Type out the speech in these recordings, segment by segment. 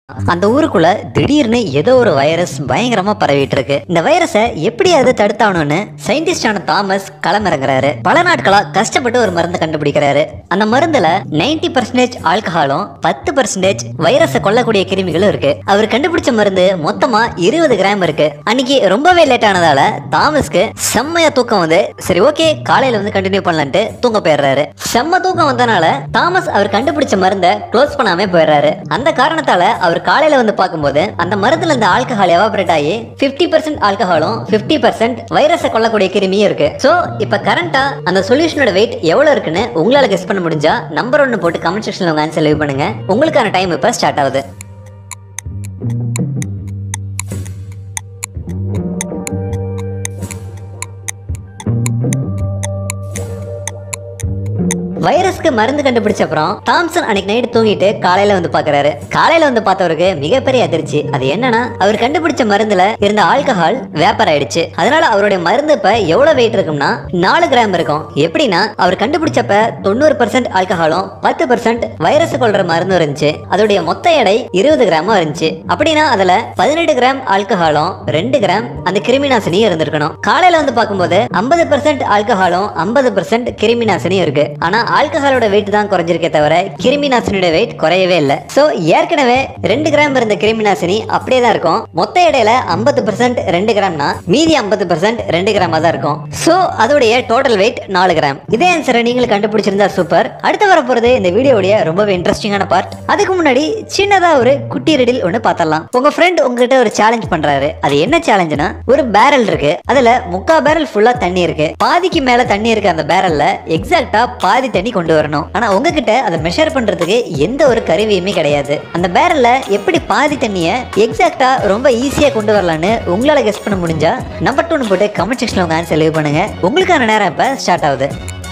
அந்த ஊருக்குள்ள திடீர்னு ஏதோ ஒரு வைரஸ் பயங்கரமா பரவிட்டு இருக்கு இந்த வைரஸை எப்படி அது தடுத்தாகணும்னு சயின்டிஸ்டான தாமஸ் களமிறங்குறாரு பல நாட்களா கஷ்டப்பட்டு ஒரு மருந்து கண்டுபிடிக்கிறாரு அந்த மருந்துல 90% பர்சன்டேஜ் ஆல்கஹாலும் பத்து பர்சன்டேஜ் வைரஸை கொல்லக்கூடிய கிருமிகளும் இருக்கு அவர் கண்டுபிடிச்ச மருந்து மொத்தமா இருபது கிராம் இருக்கு அன்னைக்கு ரொம்பவே லேட் ஆனதால தாமஸ்க்கு செம்மையா தூக்கம் வந்து சரி ஓகே காலையில வந்து கண்டினியூ பண்ணலான்ட்டு தூங்க போயிடுறாரு செம்ம தூக்கம் வந்தனால தாமஸ் அவர் கண்டுபிடிச்ச மருந்தை க்ளோஸ் பண்ணாம போயிடுறாரு அந்த காரணத்தால அவர் காலையில வந்து பார்க்கும்போது அந்த மருந்துல இந்த ஆல்கஹால் எவாபரேட் ஆகி 50% பர்சன்ட் ஆல்கஹாலும் 50% பர்சன்ட் வைரஸை கொல்லக்கூடிய கிருமியும் இருக்கு சோ இப்ப கரண்டா அந்த சொல்யூஷனோட வெயிட் எவ்வளவு இருக்குன்னு உங்களால கெஸ் பண்ண முடிஞ்சா நம்பர் ஒன்னு போட்டு கமெண்ட் செக்ஷன்ல உங்க ஆன்சர் லீவ் பண்ணுங்க உங்களுக்கான டைம் இப்ப ஸ்டார்ட் ஆகுது வைரஸ்க்கு மருந்து கண்டுபிடிச்ச அப்புறம் தாம்சன் அன்னைக்கு நைட் தூங்கிட்டு காலையில வந்து பாக்குறாரு காலையில வந்து பார்த்தவருக்கு மிகப்பெரிய அதிர்ச்சி அது என்னன்னா அவர் கண்டுபிடிச்ச மருந்துல இருந்த ஆல்கஹால் வேப்பர் ஆயிடுச்சு அதனால அவருடைய மருந்து இப்ப எவ்வளவு வெயிட் இருக்கும்னா நாலு கிராம் இருக்கும் எப்படின்னா அவர் கண்டுபிடிச்சப்ப தொண்ணூறு பர்சன்ட் ஆல்கஹாலும் பத்து பர்சன்ட் வைரஸ் கொள்ற மருந்து இருந்துச்சு அதோடைய மொத்த எடை இருபது கிராமா இருந்துச்சு அப்படின்னா அதுல பதினெட்டு கிராம் ஆல்கஹாலும் ரெண்டு கிராம் அந்த கிருமிநாசினியும் இருந்திருக்கணும் காலையில வந்து பார்க்கும்போது ஐம்பது பர்சன்ட் ஆல்கஹாலும் ஐம்பது பர்சன்ட் கிருமிநாசினியும் இருக்கு ஆனா ஆல்கஹாலோட வெயிட் தான் குறைஞ்சிருக்கே தவிர கிருமி நாசினியோட வெயிட் குறையவே இல்லை சோ ஏற்கனவே ரெண்டு கிராம் இருந்த கிருமி நாசினி அப்படியே தான் இருக்கும் மொத்த இடையில ஐம்பது பர்சன்ட் ரெண்டு கிராம்னா மீதி ஐம்பது பர்சன்ட் ரெண்டு கிராமா தான் இருக்கும் சோ அதோடைய டோட்டல் வெயிட் நாலு கிராம் இதே ஆன்சரை நீங்களும் கண்டுபிடிச்சிருந்தா சூப்பர் அடுத்து வர போறது இந்த வீடியோடைய ரொம்பவே இன்ட்ரெஸ்டிங்கான பார்ட் அதுக்கு முன்னாடி சின்னதா ஒரு குட்டி ரெடில் ஒன்று பார்த்தரலாம் உங்க ஃப்ரெண்ட் உங்ககிட்ட ஒரு சேலஞ்ச் பண்றாரு அது என்ன சேலஞ்சுனா ஒரு பேரல் இருக்கு அதுல முக்கா பேரல் ஃபுல்லா தண்ணி இருக்கு பாதிக்கு மேல தண்ணி இருக்கு அந்த பேரல்ல எக்ஸாக்டா பாதி தண்ணி கொண்டு வரணும் ஆனா உங்ககிட்ட அதை மெஷர் பண்றதுக்கு எந்த ஒரு கருவியுமே கிடையாது அந்த பேரல்ல எப்படி பாதி தண்ணிய எக்ஸாக்டா ரொம்ப ஈஸியா கொண்டு வரலான்னு உங்களால கெஸ் பண்ண முடிஞ்சா நம்பர் டூன்னு போட்டு கமெண்ட் செக்ஷன்ல உங்க ஆன்சர் லீவ் பண்ணுங்க உங்களுக்கான நேரம் இப்ப ஸ்டார்ட் ஆகுது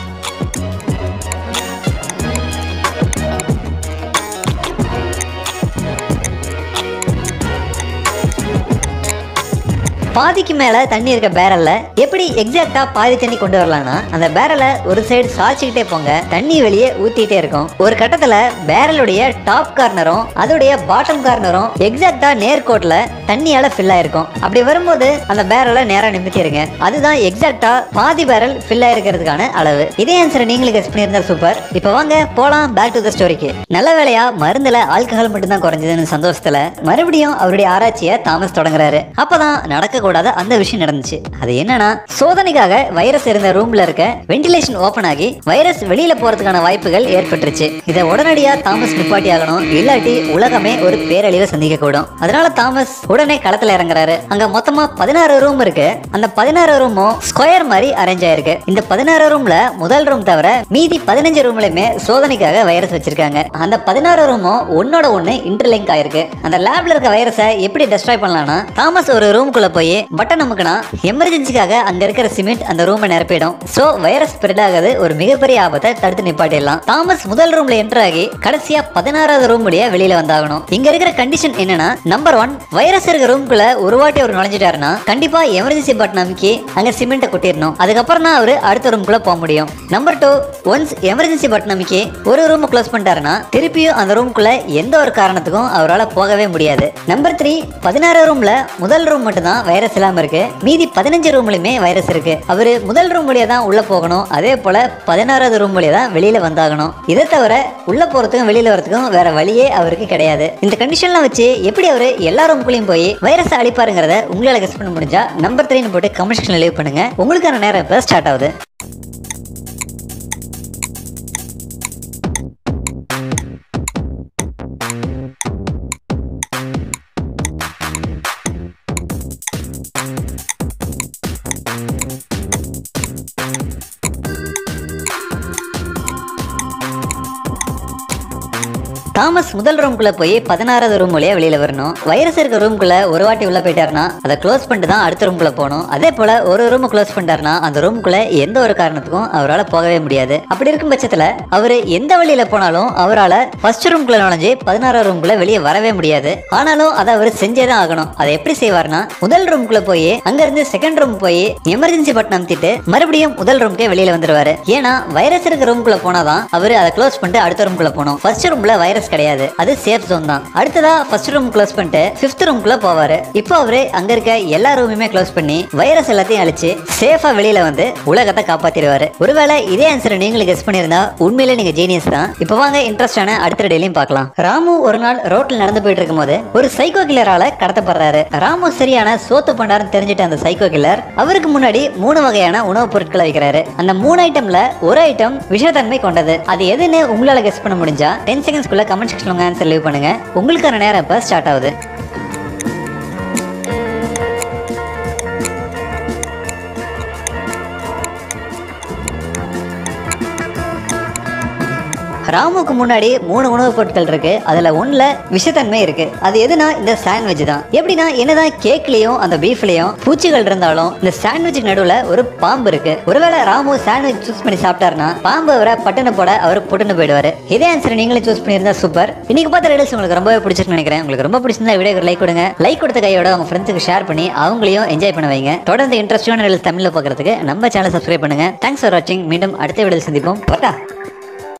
பாதிக்கு மேல தண்ணி இருக்க பேரல்ல எப்படி எக்ஸாக்டா பாதி தண்ணி கொண்டு வரலாம்னா அந்த பேரலை ஒரு சைடு சாய்ச்சிக்கிட்டே போங்க தண்ணி வெளியே ஊத்திட்டே இருக்கும் ஒரு கட்டத்துல பேரலுடைய டாப் கார்னரும் அதோடைய பாட்டம் கார்னரும் எக்ஸாக்டா நேர்கோட்ல தண்ணியால ஃபில் ஆயிருக்கும் அப்படி வரும்போது அந்த பேரலை நேரா நிமித்திருங்க அதுதான் எக்ஸாக்டா பாதி பேரல் ஃபில் ஆயிருக்கிறதுக்கான அளவு இதே ஆன்சரை நீங்களும் கெஸ் பண்ணியிருந்தா சூப்பர் இப்போ வாங்க போலாம் பேக் டு த ஸ்டோரிக்கு நல்ல வேளையா மருந்துல ஆல்கஹால் மட்டும்தான் குறைஞ்சதுன்னு சந்தோஷத்துல மறுபடியும் அவருடைய ஆராய்ச்சியை தாமஸ் தொடங்குறாரு அப்பதான் நடக்கக்கூடாத அந்த விஷயம் நடந்துச்சு அது என்னன்னா சோதனைக்காக வைரஸ் இருந்த ரூம்ல இருக்க வென்டிலேஷன் ஓபன் ஆகி வைரஸ் வெளியில போறதுக்கான வாய்ப்புகள் ஏற்பட்டுருச்சு இதை உடனடியா தாமஸ் நிப்பாட்டி ஆகணும் இல்லாட்டி உலகமே ஒரு பேரழிவை சந்திக்க கூடும் அதனால தாமஸ் உடனே களத்துல இறங்குறாரு அங்க மொத்தமா பதினாறு ரூம் இருக்கு அந்த பதினாறு ரூமும் ஸ்கொயர் மாதிரி அரேஞ்ச் ஆயிருக்கு இந்த பதினாறு ரூம்ல முதல் ரூம் தவிர மீதி பதினஞ்சு ரூம்லயுமே சோதனைக்காக வைரஸ் வச்சிருக்காங்க அந்த பதினாறு ரூமும் ஒன்னோட ஒண்ணு இன்டர்லிங்க் ஆயிருக்கு அந்த லேப்ல இருக்க வைரஸை எப்படி டெஸ்ட்ராய் பண்ணலாம்னா தாமஸ் ஒரு ரூம்குள்ள போய் பட்டன் அமுக்குனா எமர்ஜென்சிக்காக அங்க இருக்கிற சிமெண்ட் அந்த ரூமை நிரப்பிடும் சோ வைரஸ் ஸ்ப்ரெட் ஆகுது ஒரு மிகப்பெரிய ஆபத்தை தடுத்து நிப்பாட்டிடலாம் தாமஸ் முதல் ரூம்ல என்டர் ஆகி கடைசியா பதினாறாவது ரூம் முடிய வெளியில வந்தாகணும் இங்க இருக்கிற கண்டிஷன் என்னன்னா நம்பர் ஒன் வைரஸ் இருக்கிற ரூம்குள்ள ஒரு வாட்டி அவர் நுழைஞ்சிட்டாருன்னா கண்டிப்பா எமர்ஜென்சி பட்டன் அமைக்கி அங்க சிமெண்ட்டை கொட்டிடணும் அதுக்கப்புறம் தான் அவரு அடுத்த ரூம்குள்ள போக முடியும் number two once emergency button அமைக்கி ஒரு ரூம் க்ளோஸ் பண்ணிட்டாருன்னா திருப்பியும் அந்த ரூம்குள்ள எந்த ஒரு காரணத்துக்கும் அவரால் போகவே முடியாது நம்பர் த்ரீ பதினாறு ரூம்ல முதல் ரூம் மட்டும் தான் வைரஸ் இல்லாம இருக்கு மீதி பதினஞ்சு ரூம்லயுமே வைரஸ் இருக்கு அவரு முதல் ரூம் வழியா தான் உள்ள போகணும் அதே போல பதினாறாவது ரூம் வழியா தான் வெளியில வந்தாகணும் இதை தவிர உள்ள போறதுக்கும் வெளியில வரதுக்கும் வேற வழியே அவருக்கு கிடையாது இந்த கண்டிஷன்லாம் வச்சு எப்படி அவரு எல்லா ரூம்குள்ளேயும் போய் வைரஸ் அழிப்பாருங்கிறத உங்களால கெஸ் பண்ண முடிஞ்சா நம்பர் த்ரீன்னு போட்டு கமெண்ட் செக்ஷன்ல லீவ் பண்ணுங்க உங்களுக்கான நேரம் இப்ப ஸ்டார்ட் ஆகுது தாமஸ் முதல் ரூம்குள்ள போய் பதினாறாவது ரூம் வழியா வெளியில வரணும் வைரஸ் இருக்க ரூம்குள்ள ஒரு வாட்டி உள்ள போயிட்டாருன்னா அதை க்ளோஸ் பண்ணிட்டு தான் அடுத்த ரூம்குள்ள போகணும் அதே போல ஒரு ரூம் க்ளோஸ் பண்ணிட்டாருன்னா அந்த ரூம்குள்ள எந்த ஒரு காரணத்துக்கும் அவரால் போகவே முடியாது அப்படி இருக்கும் பட்சத்துல அவர் எந்த வழியில போனாலும் அவரால் ஃபர்ஸ்ட் ரூம்குள்ள நுழைஞ்சு பதினாறாவது ரூம்குள்ள வெளியே வரவே முடியாது ஆனாலும் அதை அவர் செஞ்சே தான் ஆகணும் அதை எப்படி செய்வார்னா முதல் ரூம்குள்ள போய் அங்க இருந்து செகண்ட் ரூம் போய் எமர்ஜென்சி பட்டன் அமுத்திட்டு மறுபடியும் முதல் ரூம்க்கே வெளியில வந்துருவாரு ஏன்னா வைரஸ் இருக்க ரூம்குள்ள போனாதான் அவர் அதை க்ளோஸ் பண்ணிட்டு அடுத்த ரூம்குள்ள போகணும் ஃபர்ஸ்ட் ரூம்ல வைரஸ் டேஞ்சரஸ் கிடையாது அது சேஃப் ஜோன் தான் அடுத்ததா ஃபர்ஸ்ட் ரூம் க்ளோஸ் பண்ணிட்டு ஃபிஃப்த் ரூம்குள்ள போவாரு இப்போ அவரு அங்க இருக்க எல்லா ரூமுமே க்ளோஸ் பண்ணி வைரஸ் எல்லாத்தையும் அழிச்சு சேஃபா வெளியில வந்து உலகத்தை காப்பாத்திடுவாரு ஒருவேளை இதே ஆன்சர் நீங்களும் கெஸ் பண்ணியிருந்தா உண்மையிலே நீங்க ஜீனியஸ் தான் இப்போ வாங்க இன்ட்ரெஸ்டான அடுத்த டெய்லியும் பார்க்கலாம் ராமு ஒரு நாள் ரோட்ல நடந்து போயிட்டு இருக்கும்போது ஒரு சைக்கோ கில்லரால கடத்தப்படுறாரு ராமு சரியான சோத்து பண்ணாருன்னு தெரிஞ்சுட்ட அந்த சைக்கோ கில்லர் அவருக்கு முன்னாடி மூணு வகையான உணவுப் பொருட்களை வைக்கிறாரு அந்த மூணு ஐட்டம்ல ஒரு ஐட்டம் விஷத்தன்மை கொண்டது அது எதுன்னு உங்களால கெஸ் பண்ண முடிஞ்சா டென் செகண்ட்ஸ்க்குள்ள கமெண்ட் செக்ஷன்ல உங்க ஆன்சர் லீவ் பண்ணுங்க உங்களுக்கான நேரம் இப்ப ஸ்டார்ட் ஆகுது ராமுக்கு முன்னாடி மூணு உணவுப் பொருட்கள் இருக்கு அதுல ஒண்ணுல விஷத்தன்மை இருக்கு அது எதுனா இந்த சாண்ட்விச் தான் எப்படின்னா என்னதான் கேக்லயும் அந்த பீஃப்லயும் பூச்சிகள் இருந்தாலும் இந்த சாண்ட்விச்சுக்கு நடுவுல ஒரு பாம்பு இருக்கு ஒருவேளை ராமு சாண்ட்விச் சூஸ் பண்ணி சாப்பிட்டாருன்னா பாம்பு அவரை பட்டுன்னு போட அவர் புட்டுன்னு போயிடுவாரு இதே ஆன்சர் நீங்களும் சூஸ் பண்ணியிருந்தா சூப்பர் இன்னைக்கு பார்த்த ரீல்ஸ் உங்களுக்கு ரொம்பவே பிடிச்சிருக்குன்னு நினைக்கிறேன் உங்களுக்கு ரொம்ப பிடிச்சிருந்தா வீடியோக்கு லைக் கொடுங்க லைக் கொடுத்த கையோட உங்க ஃப்ரெண்ட்ஸுக்கு ஷேர் பண்ணி அவங்களையும் என்ஜாய் பண்ண வைங்க தொடர்ந்து இன்ட்ரெஸ்டான ரீல்ஸ் தமிழ்ல பார்க்கறதுக்கு நம்ம சேனல் சப்ஸ்கிரைப் பண்ணுங்க தேங்க்ஸ் ஃபார் வாட்சிங் மீண்டும் அடுத்த வீடியோ சந்திப்போம் பட்டா